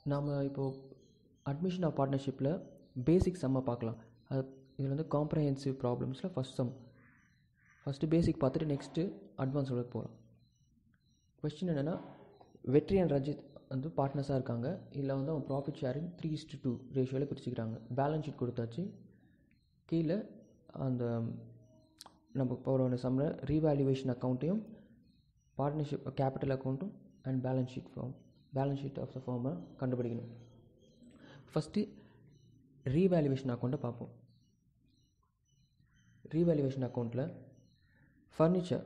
நாம் இப்போது admission of பார்ட்னர்ஷிப்பில் பேசிக் செம்மை பார்க்கலாம் அது இதில் வந்து காம்ப்ரஹென்சிவ் ப்ராப்ளம்ஸில் ஃபஸ்ட் சம் ஃபஸ்ட்டு பேசிக் பார்த்துட்டு நெக்ஸ்ட்டு அட்வான்ஸ் உள்ள போகலாம் கொஸ்டின் என்னென்னா வெற்றி அண்ட் ரஞ்சித் வந்து பார்ட்னர்ஸாக இருக்காங்க இதில் வந்து அவன் profit sharing three is to two ரேஷியோவில் பிரிச்சுக்கிறாங்க பேலன்ஸ் ஷீட் கொடுத்தாச்சு கீழே அந்த நம்ம போகிற சம்மில் ரீவேல்யூவேஷன் அக்கௌண்ட்டையும் பார்ட்னர்ஷிப் கேபிட்டல் அக்கௌண்ட்டும் and balance sheet form balance sheet of the ஃபார்மை கண்டுபிடிக்கணும் ஃபஸ்ட்டு ரீவேல்யூவேஷன் அக்கௌண்ட்டை பார்ப்போம் ரீவேல்யூவேஷன் அக்கௌண்ட்டில் ஃபர்னிச்சர்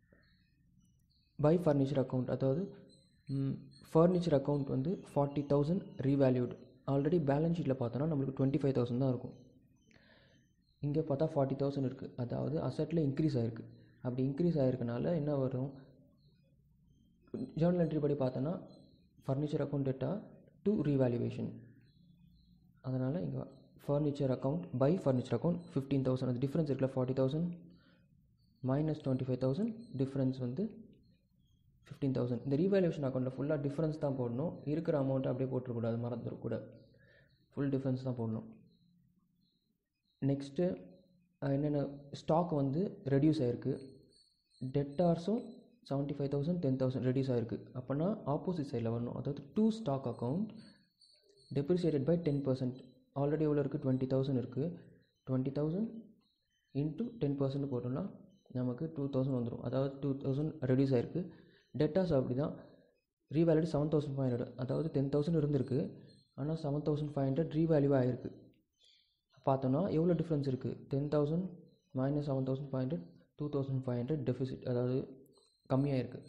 பை ஃபர்னிச்சர் அக்கௌண்ட் அதாவது ஃபர்னிச்சர் அக்கௌண்ட் வந்து forty thousand revalued already balance ஷீட்டில் பார்த்தோன்னா நம்மளுக்கு டுவெண்ட்டி ஃபைவ் தௌசண்ட் தான் இருக்கும் இங்கே பார்த்தா ஃபார்ட்டி தௌசண்ட் இருக்குது அதாவது அசட்டில் இன்க்ரீஸ் ஆகிருக்கு அப்படி இன்க்ரீஸ் ஆகிருக்கனால என்ன வரும் ஜேர்னல் என்ட்ரி படி பார்த்தோன்னா furniture account debtor to revaluation அதனால் இங்கே furniture account by furniture account fifteen thousand அது டிஃப்ரென்ஸ் இருக்குல்ல forty thousand minus twenty five thousand difference வந்து ஃபிஃப்டீன் தௌசண்ட் இந்த ரீவேல்யூஷன் அக்கௌண்ட்டில் ஃபுல்லாக டிஃப்ரென்ஸ் தான் போடணும் இருக்கிற அமௌண்ட்டை அப்படியே போட்டுருக்கூடாது மறந்துடக்கூடாது ஃபுல் டிஃப்ரென்ஸ் தான் போடணும் நெக்ஸ்ட்டு என்னென்ன ஸ்டாக் வந்து ரெடியூஸ் ஆகிருக்கு டெட்டார்ஸும் seventy five thousand ten thousand reduce ஆகிருக்கு அப்போனா ஆப்போசிட் சைடில் வரணும் அதாவது to stock account depreciated by ten percent already எவ்வளோ இருக்குது டுவெண்ட்டி தௌசண்ட் இருக்குது twenty thousand into ten percent போட்டோம்னா நமக்கு டூ தௌசண்ட் வந்துடும் அதாவது டூ தௌசண்ட் ரெடியூஸ் ஆகிருக்கு டெட்டாஸ் அப்படி தான் revalued seven thousand five hundred அதாவது டென் தௌசண்ட் இருந்திருக்கு ஆனால் seven thousand five hundred revalue ஆகிருக்கு பார்த்தோன்னா எவ்வளோ டிஃப்ரென்ஸ் இருக்குது ten thousand minus seven thousand five hundred two thousand five hundred deficit அதாவது கம்மியாக இருக்குது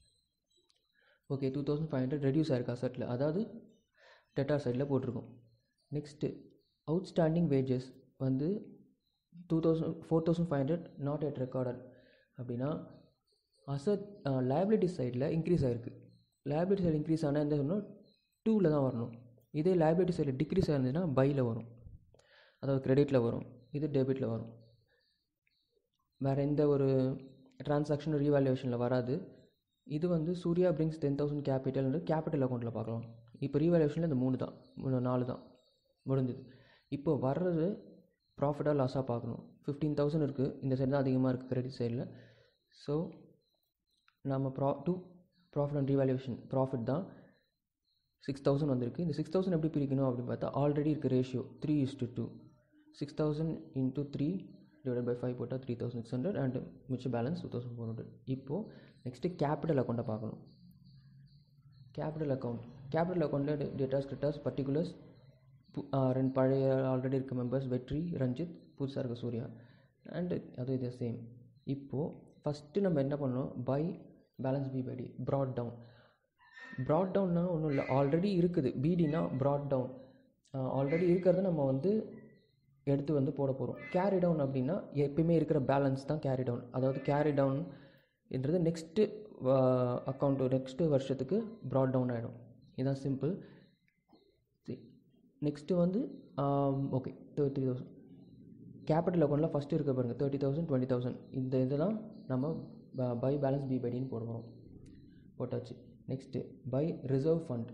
okay two thousand five hundred reduce ஆயிருக்கு அசட்டில் அதாவது டெட்டார் சைடில் போட்டிருக்கோம் நெக்ஸ்ட்டு அவுட்ஸ்டாண்டிங் வேஜஸ் வந்து two thousand four thousand five hundred not yet recorded அப்படின்னா அசட் லைபிலிட்டி சைடில் இன்க்ரீஸ் ஆகிருக்கு லைபிலிட்டி சைடு இன்க்ரீஸ் ஆனால் எந்த சொல்லணும் டூவில் தான் வரணும் இதே லைபிலிட்டி சைடில் டிக்ரீஸ் ஆயிருந்துச்சுன்னா பையில் வரும் அதாவது கிரெடிட்டில் வரும் இது டெபிட்டில் வரும் வேறு எந்த ஒரு டிரான்சாக்ஷன் ரீவேல்யூவேஷனில் வராது இது வந்து Surya brings ten thousand capital capital அக்கௌண்ட்டில் பார்க்கலாம் இப்போ ரீவேல்யூவேஷனில் இந்த மூணு தான் மூணு நாலு தான் முடிஞ்சுது இப்போ வர்றது ப்ராஃபிட்டாக லாஸாக பார்க்கணும் ஃபிஃப்டீன் தௌசண்ட் இருக்குது இந்த சைடு தான் அதிகமாக இருக்குது கிரெடிட் சைடில் ஸோ நம்ம ப்ரா to profit and revaluation profit தான் சிக்ஸ் தௌசண்ட் வந்திருக்கு இந்த சிக்ஸ் தௌசண்ட் எப்படி பிரிக்கணும் அப்படின்னு பார்த்தா ஆல்ரெடி இருக்க ratio three is to two six thousand into three divide by five போட்டால் three thousand six hundred and மிச்ச balance two thousand four hundred இப்போது நெக்ஸ்ட்டு கேபிட்டல் அக்கௌண்ட்டை பார்க்கணும் கேபிட்டல் அக்கௌண்ட் கேபிட்டல் அக்கௌண்ட்டில் டேட்டாஸ் கிரிட்டாஸ் பர்டிகுலர்ஸ் ரெண்டு பழைய ஆல்ரெடி இருக்க மெம்பர்ஸ் வெற்றி ரஞ்சித் புதுசாக இருக்க சூர்யா அண்டு அது இது சேம் இப்போது ஃபஸ்ட்டு நம்ம என்ன பண்ணணும் by balance B by D brought down brought டவுன்னா ஒன்றும் இல்லை ஆல்ரெடி இருக்குது பிடினா ப்ராட் டவுன் ஆல்ரெடி இருக்கிறத நம்ம வந்து எடுத்து வந்து போட போகிறோம் கேரி டவுன் அப்படின்னா எப்பயுமே இருக்கிற பேலன்ஸ் தான் கேரி டவுன் அதாவது கேரி டவுன்ன்றது நெக்ஸ்ட்டு அக்கௌண்ட்டு நெக்ஸ்ட்டு வருஷத்துக்கு ப்ராட் டவுன் ஆகிடும் இதுதான் சிம்பிள் நெக்ஸ்ட்டு வந்து ஓகே தேர்ட்டி தௌசண்ட் கேபிட்டல் அக்கௌண்ட்டில் ஃபஸ்ட்டு இருக்க பாருங்கள் தேர்ட்டி தௌசண்ட் டுவெண்ட்டி தௌசண்ட் இந்த இதெல்லாம் நம்ம பை பேலன்ஸ் பி பைடின்னு போட போகிறோம் போட்டாச்சு next by reserve fund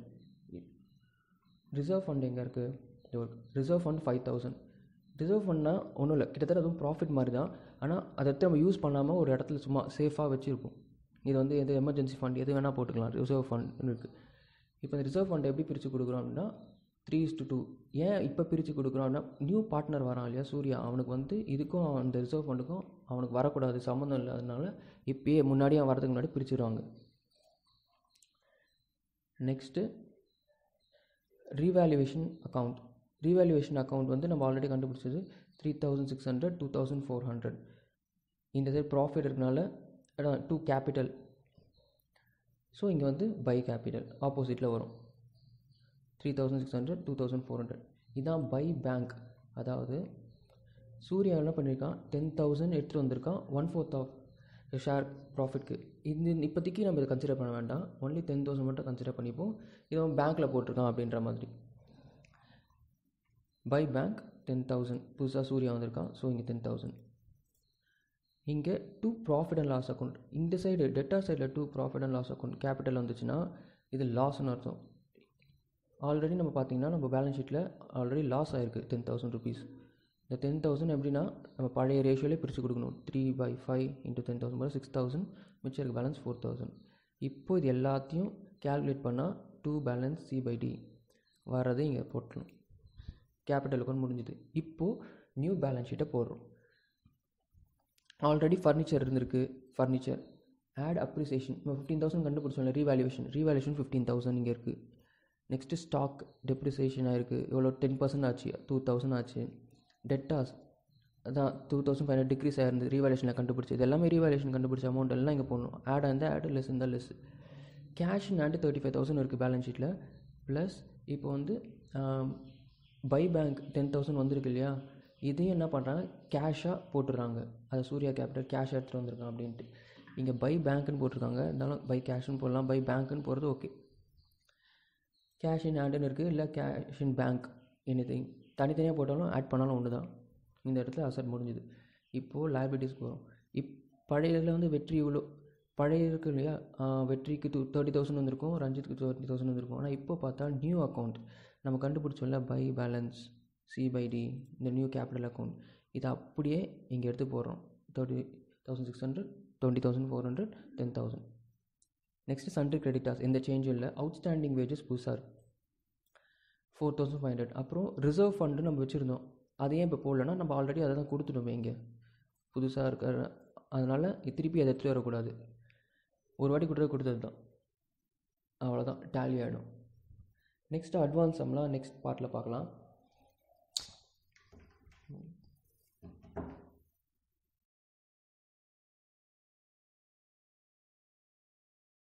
reserve fund எங்கே இருக்குது reserve fund five thousand reserve ஃபண்ட்னா ஒன்றும் இல்லை கிட்டத்தட்ட அதுவும் ப்ராஃபிட் மாதிரி தான் ஆனால் அதை எடுத்து நம்ம யூஸ் பண்ணாமல் ஒரு இடத்துல சும்மா சேஃபாக வச்சுருப்போம் இது வந்து எது எமர்ஜென்சி ஃபண்ட் எது வேணால் போட்டுக்கலாம் ரிசர்வ் ஃபண்ட்னு இருக்குது இப்போ இந்த ரிசர்வ் ஃபண்ட் எப்படி பிரித்து கொடுக்குறோம் அப்படின்னா த்ரீ இஸ் டு டூ ஏன் இப்போ பிரித்து கொடுக்குறோம்னா நியூ பார்ட்னர் வரான் இல்லையா சூர்யா அவனுக்கு வந்து இதுக்கும் அந்த ரிசர்வ் ஃபண்டுக்கும் அவனுக்கு வரக்கூடாது சம்மந்தம் இல்லாதனால இப்பயே முன்னாடியே அவன் வரதுக்கு முன்னாடி பிரிச்சுருவாங்க next revaluation account revaluation account வந்து நம்ம ஆல்ரெடி கண்டுபிடிச்சது three thousand six hundred two thousand four hundred இந்த சைடு ப்ராஃபிட் இருக்கனால டூ கேபிட்டல் ஸோ இங்கே வந்து பை கேபிட்டல் ஆப்போசிட்டில் வரும் three thousand six hundred two thousand four hundred இதான் பை பேங்க் அதாவது சூர்யா என்ன பண்ணியிருக்கான் டென் தௌசண்ட் எடுத்துகிட்டு வந்திருக்கான் ஒன் ஃபோர்த் ஆஃப் ஷேர் ப்ராஃபிட்க்கு இந்த இப்போதைக்கு நம்ம இதை கன்சிடர் பண்ண வேண்டாம் ஒன்லி டென் தௌசண்ட் மட்டும் கன்சிடர் பண்ணிப்போம் இதை அவன் பேங்க்கில் போட்டிருக்கான் அப்படின்ற மாதிரி பை பேங்க் டென் தௌசண்ட் புதுசாக சூர்யா வந்திருக்கான் ஸோ இங்கே டென் தௌசண்ட் இங்கே to profit and loss account இந்த சைடு டெட்டா சைடில் to profit and loss account capital வந்துச்சுன்னா இது லாஸ்னு அர்த்தம் ஆல்ரெடி நம்ம பார்த்தீங்கன்னா நம்ம பேலன்ஸ் ஷீட்டில் ஆல்ரெடி லாஸ் ஆயிருக்கு டென் தௌசண்ட் ருபீஸ் இந்த டென் தௌசண்ட் எப்படின்னா நம்ம பழைய ரேஷியோலே பிரித்து கொடுக்கணும் three by five into ten thousand போல சிக்ஸ் தௌசண்ட் மிச்சம் இருக்க பேலன்ஸ் ஃபோர் தௌசண்ட் இப்போ இது எல்லாத்தையும் கேல்குலேட் பண்ணால் to balance C by D வரதை இங்கே போட்டணும் கேபிட்டல் அக்கௌண்ட் முடிஞ்சுது இப்போது நியூ பேலன்ஸ் ஷீட்டை போடுறோம் ஆல்ரெடி ஃபர்னிச்சர் இருந்திருக்கு ஃபர்னிச்சர் ஆட் அப்ரிசியேஷன் நம்ம ஃபிஃப்டீன் தௌசண்ட் கண்டுபிடிச்சோம்ல ரீவேல்யூவேஷன் ரீவேல்யூஷன் ஃபிஃப்டீன் தௌசண்ட் இங்கே இருக்குது நெக்ஸ்ட்டு ஸ்டாக் டெப்ரிசியேஷன் ஆயிருக்கு எவ்வளோ டென் பர்சன்ட் ஆச்சு டூ தௌசண்ட் ஆச்சு டெட்டாஸ் அதான் two thousand five hundred decrease ஆயிருந்து ரீவேல்யூஷனில் கண்டுபிடிச்சி இது எல்லாமே ரீவேல்யூஷன் கண்டுபிடிச்ச அமௌண்ட் எல்லாம் இங்கே போடணும் ஆட் இருந்தால் ஆட் லெஸ் இருந்தால் less cash and thirty five thousand இருக்குது பேலன்ஸ் ஷீட்டில் ப்ளஸ் இப்போ வந்து பை பேங்க் டென் தௌசண்ட் வந்திருக்கு இல்லையா இதையும் என்ன பண்ணுறாங்க கேஷாக போட்டுடுறாங்க அதை சூர்யா கேபிட்டல் கேஷ் எடுத்துகிட்டு வந்திருக்கான் அப்படின்ட்டு இங்கே பை பேங்க்குன்னு போட்டிருக்காங்க இருந்தாலும் பை கேஷ்னு போடலாம் பை பேங்க்குன்னு போகிறது ஓகே கேஷ் இன் ஹேண்டுன்னு இருக்குது இல்லை cash in bank anything தனித்தனியாக போட்டாலும் ஆட் பண்ணாலும் ஒன்று தான் இந்த இடத்துல அசட் முடிஞ்சுது இப்போது லைபிலிட்டிஸ் போகிறோம் இப் பழைய இதில் வந்து வெற்றி இவ்வளோ பழைய இருக்கு இல்லையா வெற்றிக்கு டூ தேர்ட்டி தௌசண்ட் வந்திருக்கும் ரஞ்சித்துக்கு தேர்ட்டி தௌசண்ட் வந்திருக்கும் ஆனால் இப்போ பார்த்தா நியூ அக்கௌண்ட் நம்ம கண்டுபிடிச்சோம்ல by balance C by D இந்த நியூ கேபிட்டல் அக்கௌண்ட் இதை அப்படியே இங்கே எடுத்து போடுறோம் thirty thousand six hundred twenty thousand four hundred ten thousand next sundry creditors எந்த சேஞ்சும் இல்லை அவுட்ஸ்டாண்டிங் வேஜஸ் புதுசாக இருக்குது ஃபோர் தௌசண்ட் ஃபைவ் ஹண்ட்ரட் அப்புறம் ரிசர்வ் ஃபண்டு நம்ம வச்சுருந்தோம் அதையே இப்போ போடலன்னா நம்ம ஆல்ரெடி அதை தான் கொடுத்துட்டோமே இங்கே புதுசாக இருக்கிற அதனால் திருப்பி அதை எடுத்துகிட்டு வரக்கூடாது ஒரு வாட்டி கொடுத்தது கொடுத்தது தான் அவ்வளோதான் டேலி ஆகிடும் நெக்ஸ்ட்டு அட்வான்ஸ் சம்லாம் நெக்ஸ்ட் பார்ட்டில் பார்க்கலாம்